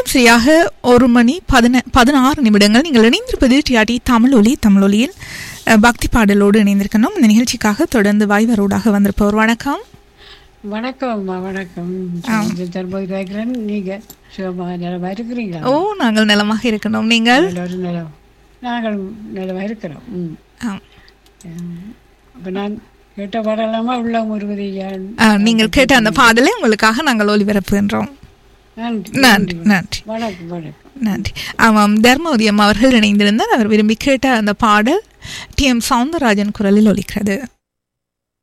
நேரம் சரியாக ஒரு மணி பதின பதினாறு நிமிடங்கள் நீங்கள் இணைந்திருப்பது டிஆர்டி தமிழொலி தமிழொலியில் அஹ், பக்தி பாடலோடு இணைந்திருக்கணும் இந்த நிகழ்ச்சிக்காக தொடர்ந்து வாய்வரோடாக வந்திருப்பவர் வணக்கம் வணக்கம் அம்மா வணக்கம் தர்மபுரி வைக்கிறேன் நீங்க சுகமா நிலமா இருக்கிறீங்களா ஓ நாங்கள் நலமாக இருக்கணும் நீங்கள் எல்லோரும் நிலம் நாங்கள் நிலமா இருக்கிறோம் ம் ஆம். அப்போ நான் கேட்ட பாடலாமா உள்ள முருகதையான் அஹ், நீங்கள் கேட்ட அந்த பாடலை உங்களுக்காக நாங்கள் ஒளிபரப்புகின்றோம் நன்றி நன்றி நன்றி வணக்கம் வணக்கம் நன்றி ஆமாம் தர்மோதயம் அவர்கள் இணைந்திருந்தார் அவர் விரும்பி கேட்ட அந்த பாடல் டி எம் சவுந்தரராஜன் குரலில் ஒலிக்கிறது